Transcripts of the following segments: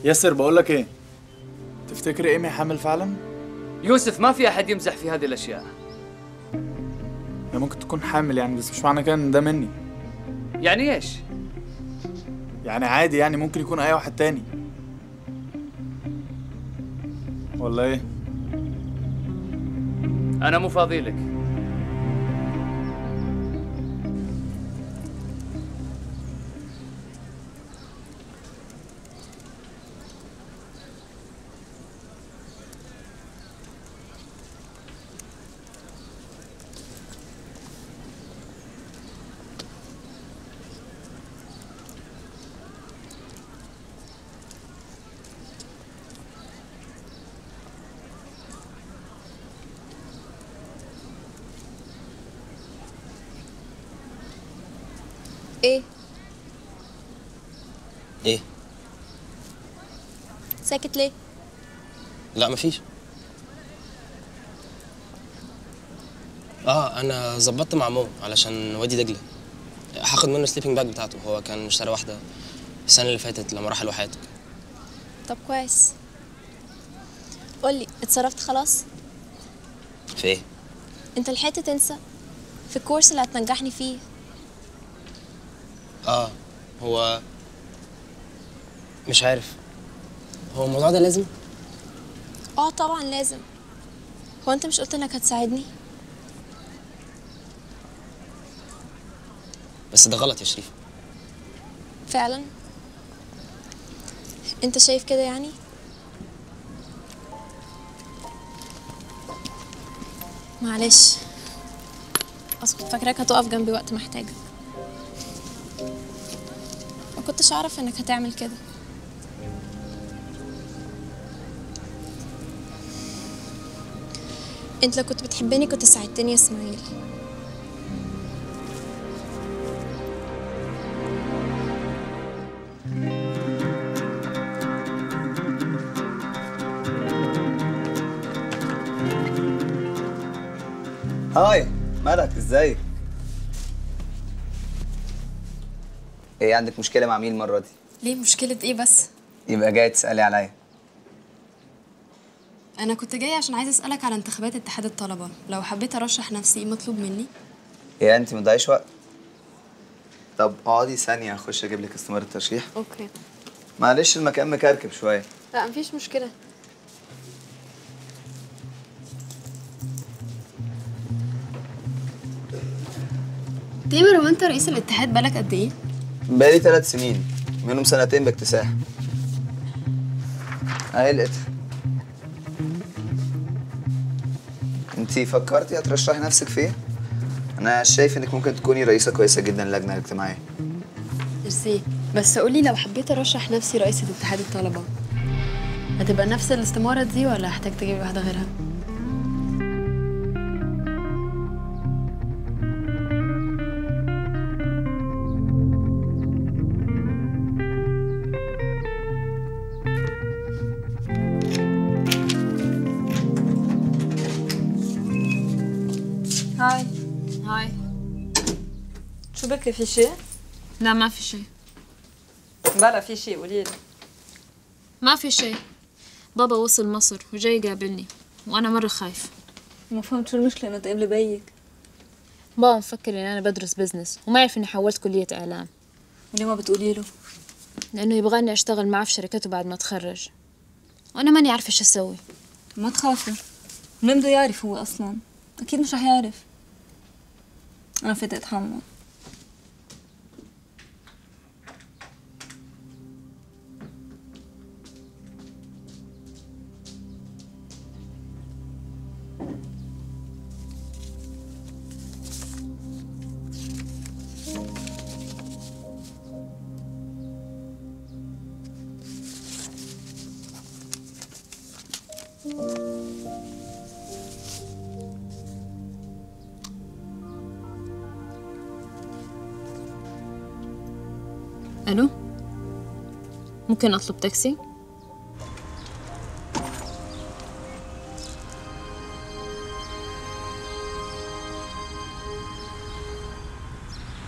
ياسر بقول لك ايه تفتكر ايمي حامل فعلا يوسف ما في احد يمزح في هذه الاشياء هي ممكن تكون حامل يعني بس مش معنى كده ان ده مني يعني ايش يعني عادي يعني ممكن يكون اي واحد تاني ولا ايه انا مو فاضي لك ايه ايه ساكت ليه لا مفيش اه انا ظبطت مع مو علشان وادي دجله هاخد منه السليبنج باج بتاعته هو كان مشتري واحده السنه اللي فاتت لما راح الواحات طب كويس قولي اتصرفت خلاص في ايه انت لحقت تنسى في الكورس اللي هتنجحني فيه اه هو مش عارف هو الموضوع ده لازم اه طبعا لازم هو انت مش قلت انك هتساعدني بس ده غلط يا شريف فعلا انت شايف كده يعني معلش اصل كنت فاكراك هتقف جنبي وقت ما احتاجك ما كنتش اعرف انك هتعمل كده انت لو كنت بتحبني كنت ساعدتني يا اسماعيل هاي مالك ازاي ايه عندك مشكله مع مين المره دي ليه مشكلة ايه بس؟ يبقى جاي تسالي عليا أنا كنت جاية عشان عايزة أسألك على انتخابات اتحاد الطلبة، لو حبيت أرشح نفسي ايه مطلوب مني؟ ايه انت مضيعش وقت طب اقعدي ثانيه اخش اجيب لك استمارة الترشيح أوكي معلش المكان مكركب شويه لا مفيش مشكلة تامر هو أنت رئيس الاتحاد بالك قد إيه؟ بقالي ثلاث سنين منهم سنتين باكتساح اهي لقيتها انتي فكرتي هترشحي نفسك فين؟ انا شايف انك ممكن تكوني رئيسة كويسة جدا للجنة الاجتماعية ميرسي بس قولي لو حبيت أرشح نفسي رئيسة اتحاد الطلبة هتبقى نفس الاستمارة دي ولا هحتاج تجيبي واحدة غيرها؟ هاي هاي شو بك في شيء؟ لا ما في شيء بلا في شيء قولي لي ما في شيء بابا وصل مصر وجاي يقابلني وأنا مرة خايفة ما فهمت شو المشكلة انه تقابلي بيك بابا مفكر إن أنا بدرس بزنس وما يعرف إني حولت كلية إعلام وليه ما بتقولي له؟ لأنه يبغاني أشتغل معاه في شركته بعد ما أتخرج وأنا ماني عارفة شو أسوي ما تخافي منين بده يعرف هو اصلا اكيد مش رح يعرف انا فيت اتحمل ألو ممكن أطلب تاكسي؟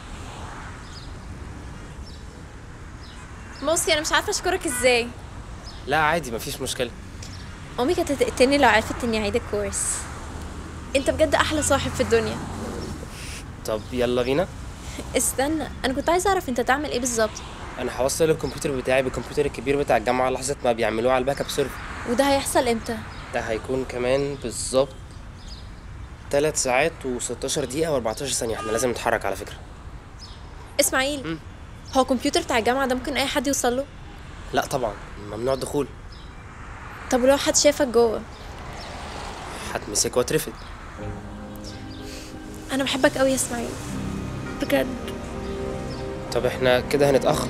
موسي انا مش عارفه اشكرك ازاي لا عادي مفيش مشكله امي كانت هتقتلني لو عرفت اني عايده الكورس انت بجد احلى صاحب في الدنيا طب يلا بينا استنى انا كنت عايزه اعرف انت تعمل ايه بالظبط انا هوصل الكمبيوتر بتاعي بالكمبيوتر الكبير بتاع الجامعه لحظه ما بيعملوه على الباك اب سيرفر وده هيحصل امتى ده هيكون كمان بالظبط 3 ساعات و16 دقيقه و14 ثانيه احنا لازم نتحرك على فكره اسماعيل هو الكمبيوتر بتاع الجامعه ده ممكن اي حد يوصل له لا طبعا ممنوع الدخول طب ولو حد شافك جوه هتمسك واترفد انا بحبك قوي يا اسماعيل بجد طب احنا كده هنتاخر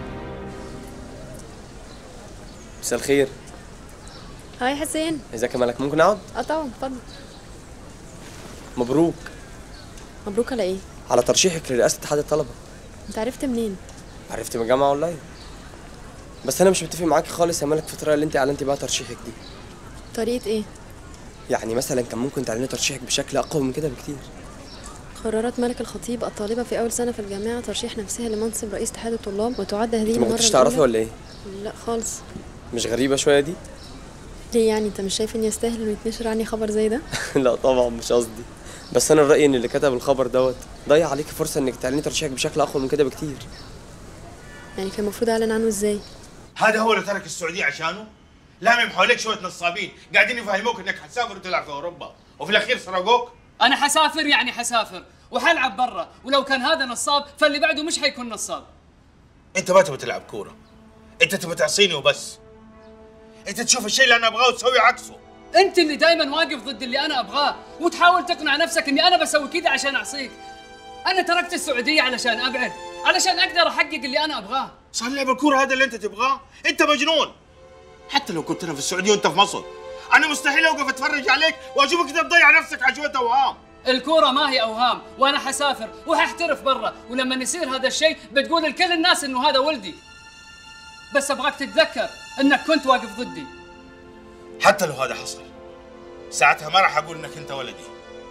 مساء الخير هاي حسين ازيك يا ملك ممكن اقعد اه طبعا اتفضل مبروك مبروك على ايه على ترشيحك لرئاسه اتحاد الطلبه انت عرفت منين عرفت من الجامعه اونلاين بس انا مش متفق معاكي خالص يا ملك في الطريقه اللي انت اعلنتي بيها ترشيحك دي طريقه ايه يعني مثلا كان ممكن تعلني ترشيحك بشكل اقوى من كده بكتير قررت ملك الخطيب الطالبة في أول سنة في الجامعة ترشيح نفسها لمنصب رئيس اتحاد الطلاب وتعد هذه انت ما المرة كنتش تعرفي الأولى- ولا ايه لا خالص مش غريبه شويه دي ليه يعني انت مش شايف ان يستاهل انه يتنشر عني خبر زي ده لا طبعا مش قصدي بس انا الراي ان اللي كتب الخبر دوت ضيع عليكي فرصه انك تعلني ترشيحك بشكل اقوى من كده بكتير يعني كان المفروض اعلن عنه ازاي هذا هو اللي ترك السعوديه عشانه؟ لامم حواليك شويه نصابين قاعدين يفهموك انك حتسافر وتلعب في اوروبا وفي الاخير سرقوك انا حسافر يعني حسافر وحلعب برا ولو كان هذا نصاب فاللي بعده مش حيكون نصاب انت ما تبغى تلعب كوره انت تبغى تعصيني وبس انت تشوف الشيء اللي انا ابغاه وتسوي عكسه انت اللي دايما واقف ضد اللي انا ابغاه وتحاول تقنع نفسك اني انا بسوي كذا عشان اعصيك انا تركت السعوديه علشان ابعد علشان اقدر احقق اللي انا ابغاه صار لعب الكوره هذا اللي انت تبغاه انت مجنون حتى لو كنت انا في السعوديه وانت في مصر انا مستحيل اوقف اتفرج عليك واشوفك انت تضيع نفسك على شويه اوهام الكورة ما هي أوهام وأنا حسافر وححترف برا ولما يصير هذا الشيء بتقول لكل الناس إنه هذا ولدي بس أبغاك تتذكر إنك كنت واقف ضدي حتى لو هذا حصل ساعتها ما راح اقول انك انت ولدي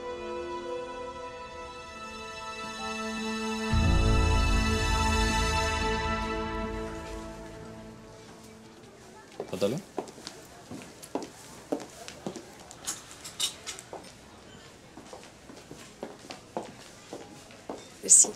اتفضلوا ميرسي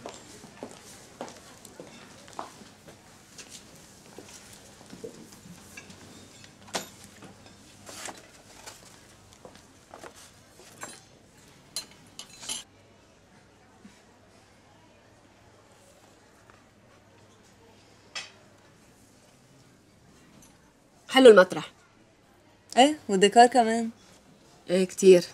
حلو المطرح ايه والديكور كمان ايه كتير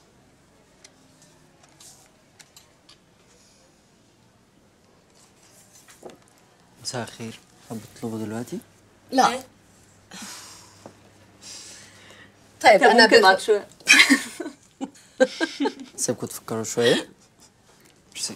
مساء الخير حب تطلبه دلوقتي لا طيب انا ممكن معك باخد شوية سيبكوا تفكروا شوية ميرسي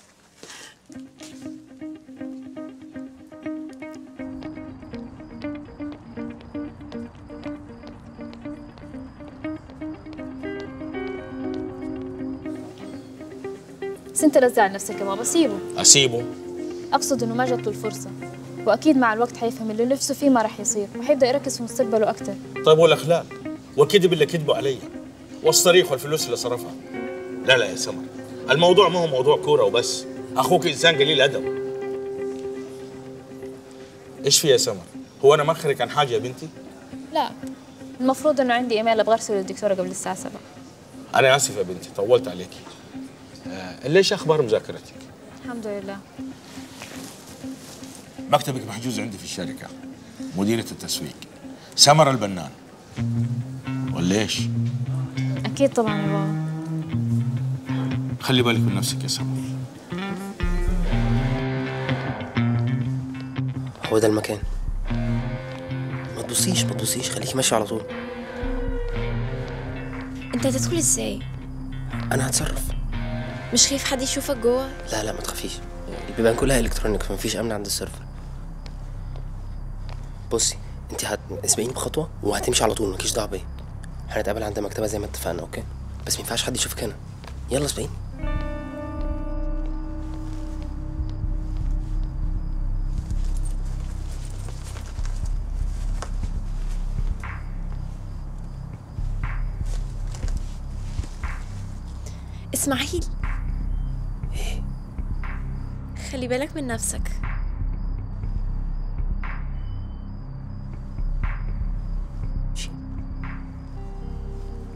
بس انت لا تزعل نفسك يا بابا سيبه اسيبه اقصد انه ما جات له الفرصه واكيد مع الوقت حيفهم اللي نفسه فيه ما راح يصير وحيبدا يركز في مستقبله اكتر طيب والاخلاق والكذب اللي كذبوا علي والصريخ والفلوس اللي صرفها لا لا يا سمر الموضوع ما هو موضوع كوره وبس اخوك انسان قليل ادب ايش في يا سمر هو انا مخرك عن حاجه يا بنتي لا المفروض انه عندي ايميل ابغى ارسله للدكتوره قبل الساعه 7 انا اسف يا بنتي طولت عليكي آه ليش اخبار مذاكرتك الحمد لله مكتبك محجوز عندي في الشركه مديره التسويق سمر البنان ولا ايش اكيد طبعا يا بابا خلي بالك من نفسك يا سمر هو ده المكان ما تبصيش ما تبصيش خليكي ماشي على طول انت هتدخل ازاي انا هتصرف مش خايف حد يشوفك جوه لا لا ما تخافيش البيبان كلها الكترونيك فمفيش امن عند السيرفر بصي انت هتسبقيني بخطوه وهتمشي على طول مالكيش دعوه بيا هنتقابل عند المكتبه زي ما اتفقنا اوكي بس ما ينفعش حد يشوفك هنا يلا اسبقيني اسماعيل خلي بالك من نفسك